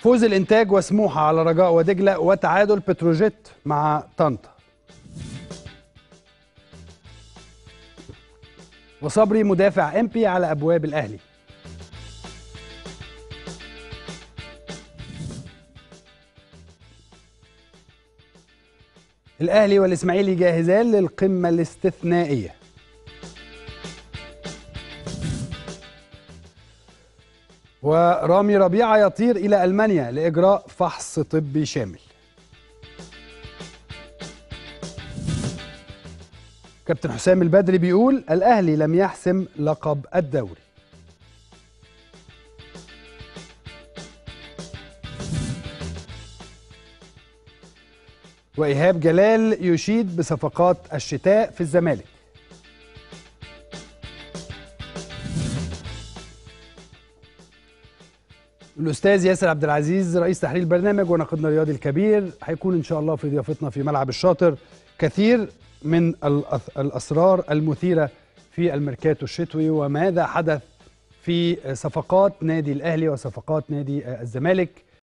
فوز الانتاج وسموحه على رجاء ودجله وتعادل بتروجيت مع طنطا وصبري مدافع امبي على ابواب الاهلي الاهلي والاسماعيلي جاهزان للقمه الاستثنائيه ورامي ربيعه يطير الى المانيا لاجراء فحص طبي شامل كابتن حسام البدري بيقول الاهلي لم يحسم لقب الدوري وايهاب جلال يشيد بصفقات الشتاء في الزمالك الاستاذ ياسر عبد العزيز رئيس تحرير البرنامج وناقدنا الرياضي الكبير هيكون ان شاء الله في ضيافتنا في ملعب الشاطر كثير من الأث- الاسرار المثيره في الميركاتو الشتوي وماذا حدث في صفقات نادي الاهلي وصفقات نادي الزمالك